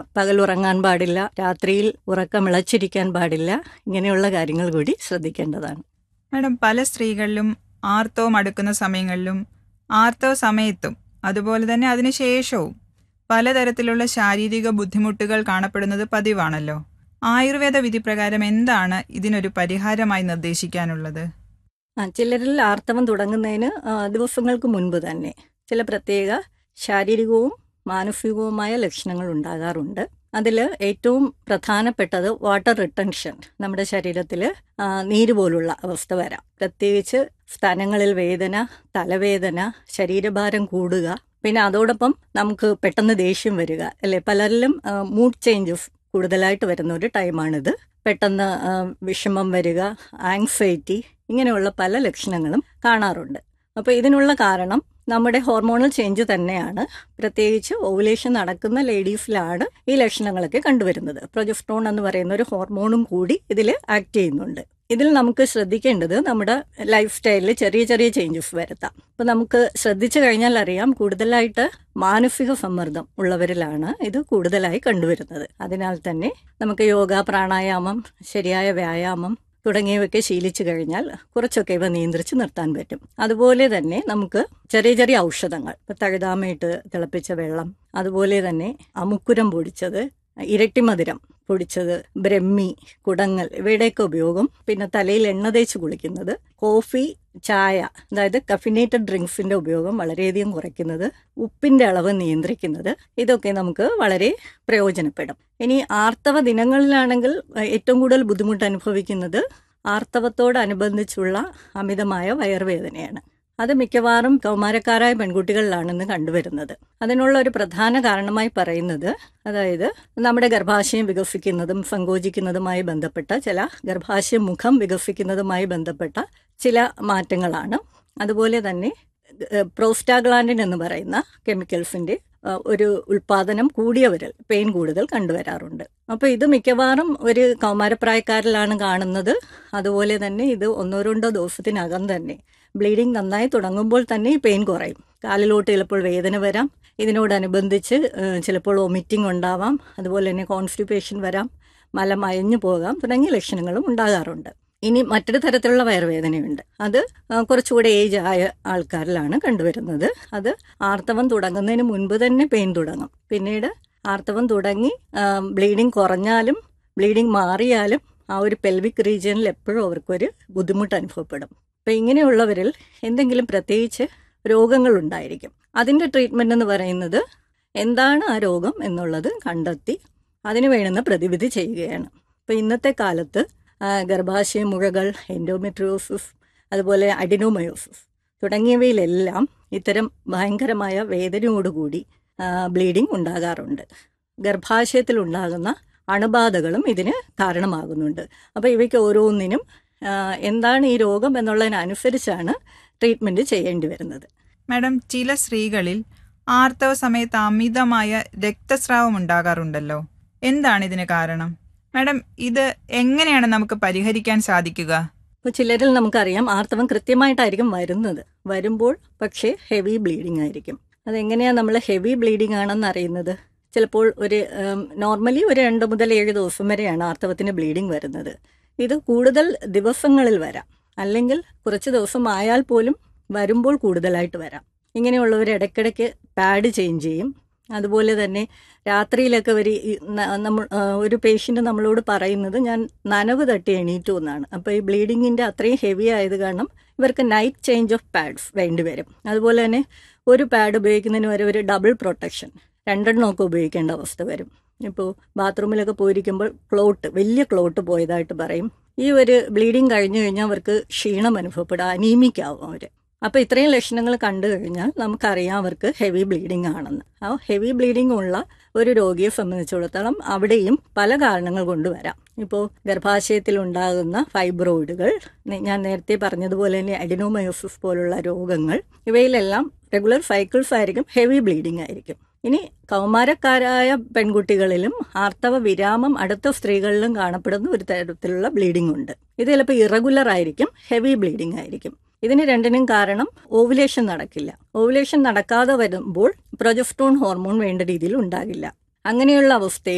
പകൽ ഉറങ്ങാൻ പാടില്ല രാത്രിയിൽ ഉറക്കം ഇളച്ചിരിക്കാൻ പാടില്ല ഇങ്ങനെയുള്ള കാര്യങ്ങൾ കൂടി ശ്രദ്ധിക്കേണ്ടതാണ് മാഡം പല സ്ത്രീകളിലും ആർത്തവം അടുക്കുന്ന സമയങ്ങളിലും ആർത്തവ സമയത്തും അതുപോലെ തന്നെ അതിനുശേഷവും പലതരത്തിലുള്ള ശാരീരിക ബുദ്ധിമുട്ടുകൾ കാണപ്പെടുന്നത് പതിവാണല്ലോ ആയുർവേദ വിധി പ്രകാരം എന്താണ് ഇതിനൊരു പരിഹാരമായി നിർദ്ദേശിക്കാനുള്ളത് ആ, ചിലരിൽ ആർത്തവം തുടങ്ങുന്നതിന് ആ, ദിവസങ്ങൾക്ക് മുൻപ് തന്നെ ചില പ്രത്യേക ശാരീരികവും മാനസികവുമായ ലക്ഷണങ്ങൾ ഉണ്ടാകാറുണ്ട് അതിൽ ഏറ്റവും പ്രധാനപ്പെട്ടത് വാട്ടർ റിട്ടൻഷൻ നമ്മുടെ ശരീരത്തിൽ നീര് പോലുള്ള അവസ്ഥ വരാം പ്രത്യേകിച്ച് സ്ഥലങ്ങളിൽ വേദന തലവേദന ശരീരഭാരം കൂടുക പിന്നെ അതോടൊപ്പം നമുക്ക് പെട്ടെന്ന് ദേഷ്യം വരിക അല്ലെ പലരിലും മൂഡ് ചേഞ്ചസ് കൂടുതലായിട്ട് വരുന്ന ഒരു ടൈമാണിത് പെട്ടെന്ന് ആ, വിഷമം വരിക ആങ്സൈറ്റി ഇങ്ങനെയുള്ള പല ലക്ഷണങ്ങളും കാണാറുണ്ട് അപ്പോൾ ഇതിനുള്ള കാരണം നമ്മുടെ ഹോർമോണൽ ചേഞ്ച് തന്നെയാണ് പ്രത്യേകിച്ച് ഓവുലേഷൻ നടക്കുന്ന ലേഡീസിലാണ് ഈ ലക്ഷണങ്ങളൊക്കെ കണ്ടുവരുന്നത് പ്രൊജസ്ട്രോൺ എന്ന് പറയുന്ന ഒരു ഹോർമോണും കൂടി ഇതിൽ ആക്ട് ചെയ്യുന്നുണ്ട് ഇതിൽ നമുക്ക് ശ്രദ്ധിക്കേണ്ടത് നമ്മുടെ ലൈഫ് സ്റ്റൈലിൽ ചെറിയ ചെറിയ ചേഞ്ചസ് വരുത്താം അപ്പോൾ നമുക്ക് ശ്രദ്ധിച്ചു കഴിഞ്ഞാൽ അറിയാം കൂടുതലായിട്ട് മാനസിക സമ്മർദ്ദം ഉള്ളവരിലാണ് ഇത് കൂടുതലായി കണ്ടുവരുന്നത് അതിനാൽ തന്നെ നമുക്ക് യോഗ പ്രാണായാമം ശരിയായ വ്യായാമം തുടങ്ങിയവയൊക്കെ ശീലിച്ചു കഴിഞ്ഞാൽ കുറച്ചൊക്കെ ഇവ നിയന്ത്രിച്ച് നിർത്താൻ പറ്റും അതുപോലെ തന്നെ നമുക്ക് ചെറിയ ചെറിയ ഔഷധങ്ങൾ ഇപ്പൊ തഴുതാമയിട്ട് തിളപ്പിച്ച വെള്ളം അതുപോലെ തന്നെ അമുക്കുരം പൊടിച്ചത് ഇരട്ടിമധുരം പൊടിച്ചത് ബ്രഹ്മി കുടങ്ങൽ ഇവയുടെയൊക്കെ ഉപയോഗം പിന്നെ തലയിൽ എണ്ണ തേച്ച് കുളിക്കുന്നത് കോഫി ചായ അതായത് കഫിനേറ്റഡ് ഡ്രിങ്ക്സിന്റെ ഉപയോഗം വളരെയധികം കുറയ്ക്കുന്നത് ഉപ്പിന്റെ അളവ് നിയന്ത്രിക്കുന്നത് ഇതൊക്കെ നമുക്ക് വളരെ പ്രയോജനപ്പെടും ഇനി ആർത്തവ ദിനങ്ങളിലാണെങ്കിൽ ഏഹ്, ഏറ്റവും കൂടുതൽ ബുദ്ധിമുട്ട് അനുഭവിക്കുന്നത് ആർത്തവത്തോടനുബന്ധിച്ചുള്ള അമിതമായ വയറുവേദനയാണ് അത് മിക്കവാറും കൗമാരക്കാരായ പെൺകുട്ടികളിലാണെന്ന് കണ്ടുവരുന്നത് അതിനുള്ള ഒരു പ്രധാന കാരണമായി പറയുന്നത് അതായത് നമ്മുടെ ഗർഭാശയം വികസിക്കുന്നതും സങ്കോചിക്കുന്നതുമായി ബന്ധപ്പെട്ട ചില ഗർഭാശയ മുഖം വികസിക്കുന്നതുമായി ബന്ധപ്പെട്ട ചില മാറ്റങ്ങളാണ് അതുപോലെ തന്നെ പ്രോസ്റ്റാഗ്ലാൻഡിൻ എന്ന് പറയുന്ന കെമിക്കൽസിന്റെ ആ, ഒരു ഉൽപാദനം കൂടിയവരിൽ പെയിൻ കൂടുതൽ കണ്ടുവരാറുണ്ട് അപ്പോൾ ഇത് മിക്കവാറും ഒരു കൗമാരപ്രായക്കാരിലാണ് കാണുന്നത് അതുപോലെ തന്നെ ഇത് ഒന്നോ രണ്ടോ ദിവസത്തിനകം തന്നെ ബ്ലീഡിങ് നന്നായി തുടങ്ങുമ്പോൾ തന്നെ ഈ പെയിൻ കുറയും കാലിലോട്ട് ചിലപ്പോൾ വേദന വരാം ഇതിനോടനുബന്ധിച്ച് ഏഹ്, ചിലപ്പോൾ വൊമിറ്റിംഗ് ഉണ്ടാവാം അതുപോലെ തന്നെ കോൺസ്റ്റിപ്പേഷൻ വരാം മലം അയഞ്ഞു പോകാം തുടങ്ങിയ ലക്ഷണങ്ങളും ഉണ്ടാകാറുണ്ട് ഇനി മറ്റൊരു തരത്തിലുള്ള വയറുവേദനയുണ്ട് അത് ആ, കുറച്ചുകൂടെ ഏജ് ആയ ആൾക്കാരിലാണ് കണ്ടുവരുന്നത് അത് ആർത്തവം തുടങ്ങുന്നതിന് മുൻപ് തന്നെ പെയിൻ തുടങ്ങും പിന്നീട് ആർത്തവം തുടങ്ങി ബ്ലീഡിങ് കുറഞ്ഞാലും ബ്ലീഡിങ് മാറിയാലും ആ ഒരു പെൽവിക് റീജിയനിൽ എപ്പോഴും അവർക്കൊരു ബുദ്ധിമുട്ട് അനുഭവപ്പെടും അപ്പം ഇങ്ങനെയുള്ളവരിൽ എന്തെങ്കിലും പ്രത്യേകിച്ച് രോഗങ്ങൾ ഉണ്ടായിരിക്കും അതിൻ്റെ ട്രീറ്റ്മെൻ്റ് എന്ന് പറയുന്നത് എന്താണ് ആ രോഗം എന്നുള്ളത് കണ്ടെത്തി അതിന് വേണ്ടുന്ന പ്രതിവിധി ചെയ്യുകയാണ് അപ്പോൾ ഇന്നത്തെ കാലത്ത് ആ, ഗർഭാശയ മുഴകൾ എൻഡോമെട്രിയോസിസ് അതുപോലെ അഡിനോമയോസിസ് തുടങ്ങിയവയിലെല്ലാം ഇത്തരം ഭയങ്കരമായ വേദനയോടുകൂടി ബ്ലീഡിംഗ് ഉണ്ടാകാറുണ്ട് ഗർഭാശയത്തിലുണ്ടാകുന്ന അണുബാധകളും ഇതിന് കാരണമാകുന്നുണ്ട് അപ്പോൾ ഇവയ്ക്ക് ഓരോന്നിനും ആ, എന്താണ് ഈ രോഗം എന്നുള്ളതിനനുസരിച്ചാണ് ട്രീറ്റ്മെൻറ്റ് ചെയ്യേണ്ടി വരുന്നത് മാഡം ചില സ്ത്രീകളിൽ ആർത്തവ സമയത്ത് അമിതമായ രക്തസ്രാവം ഉണ്ടാകാറുണ്ടല്ലോ എന്താണ് ഇതിന് കാരണം മാഡം ഇത് എങ്ങനെയാണ് നമുക്ക് പരിഹരിക്കാൻ സാധിക്കുക ഇപ്പോൾ ചിലരിൽ നമുക്കറിയാം ആർത്തവം കൃത്യമായിട്ടായിരിക്കും വരുന്നത് വരുമ്പോൾ പക്ഷേ ഹെവി ബ്ലീഡിംഗ് ആയിരിക്കും അതെങ്ങനെയാണ് നമ്മൾ ഹെവി ബ്ലീഡിംഗ് ആണെന്ന് അറിയുന്നത് ചിലപ്പോൾ ഒരു നോർമലി ഒരു രണ്ട് മുതൽ ഏഴ് ദിവസം വരെയാണ് ആർത്തവത്തിന് ബ്ലീഡിംഗ് വരുന്നത് ഇത് കൂടുതൽ ദിവസങ്ങളിൽ വരാം അല്ലെങ്കിൽ കുറച്ച് ദിവസം ആയാൽ പോലും വരുമ്പോൾ കൂടുതലായിട്ട് വരാം ഇങ്ങനെയുള്ളവർ ഇടയ്ക്കിടയ്ക്ക് പാഡ് ചേഞ്ച് ചെയ്യും അതുപോലെ തന്നെ രാത്രിയിലൊക്കെ ഒരു ഈ ന- നമ്മൾ ആ, ഒരു പേഷ്യൻ്റ് നമ്മളോട് പറയുന്നത് ഞാൻ നനവ് തട്ടി എണീറ്റു എന്നാണ് അപ്പോൾ ഈ ബ്ലീഡിങ്ങിൻ്റെ അത്രയും ഹെവി ആയത് കാരണം ഇവർക്ക് നൈറ്റ് ചേഞ്ച് ഓഫ് പാഡ്സ് വേണ്ടി വരും അതുപോലെ തന്നെ ഒരു പാഡ് ഉപയോഗിക്കുന്നതിന് വരെ ഒരു ഡബിൾ പ്രൊട്ടക്ഷൻ രണ്ടെണ്ണമൊക്കെ ഉപയോഗിക്കേണ്ട അവസ്ഥ വരും ഇപ്പോൾ ബാത്റൂമിലൊക്കെ പോയിരിക്കുമ്പോൾ ക്ലോട്ട് വലിയ ക്ലോട്ട് പോയതായിട്ട് പറയും ഈ ഒരു ബ്ലീഡിങ് കഴിഞ്ഞു കഴിഞ്ഞാൽ അവർക്ക് ക്ഷീണം അനുഭവപ്പെടുക അനീമിക് ആവും അവർ അപ്പോൾ ഇത്രയും ലക്ഷണങ്ങൾ കണ്ടു കഴിഞ്ഞാൽ നമുക്കറിയാം അവർക്ക് ഹെവി ബ്ലീഡിംഗ് ആണെന്ന് ആ ഹെവി ബ്ലീഡിംഗ് ഉള്ള ഒരു രോഗിയെ സംബന്ധിച്ചിടത്തോളം അവിടെയും പല കാരണങ്ങൾ കൊണ്ട് വരാം ഇപ്പോൾ ഗർഭാശയത്തിൽ ഉണ്ടാകുന്ന ഫൈബ്രോയിഡുകൾ നെ- ഞാൻ നേരത്തെ പറഞ്ഞതുപോലെ തന്നെ അഡിനോമയോസിസ് പോലുള്ള രോഗങ്ങൾ ഇവയിലെല്ലാം റെഗുലർ സൈക്കിൾസ് ആയിരിക്കും ഹെവി ബ്ലീഡിംഗ് ആയിരിക്കും ഇനി കൗമാരക്കാരായ പെൺകുട്ടികളിലും ആർത്തവ വിരാമം അടുത്ത സ്ത്രീകളിലും കാണപ്പെടുന്ന ഒരു തരത്തിലുള്ള ബ്ലീഡിംഗ് ഉണ്ട് ഇത് ചിലപ്പോൾ ഇറഗുലർ ആയിരിക്കും ഹെവി ബ്ലീഡിംഗ് ആയിരിക്കും ഇതിന് രണ്ടിനും കാരണം ഓവുലേഷൻ നടക്കില്ല ഓവുലേഷൻ നടക്കാതെ വരുമ്പോൾ പ്രൊജസ്ട്രോൺ ഹോർമോൺ വേണ്ട രീതിയിൽ ഉണ്ടാകില്ല അങ്ങനെയുള്ള അവസ്ഥയിൽ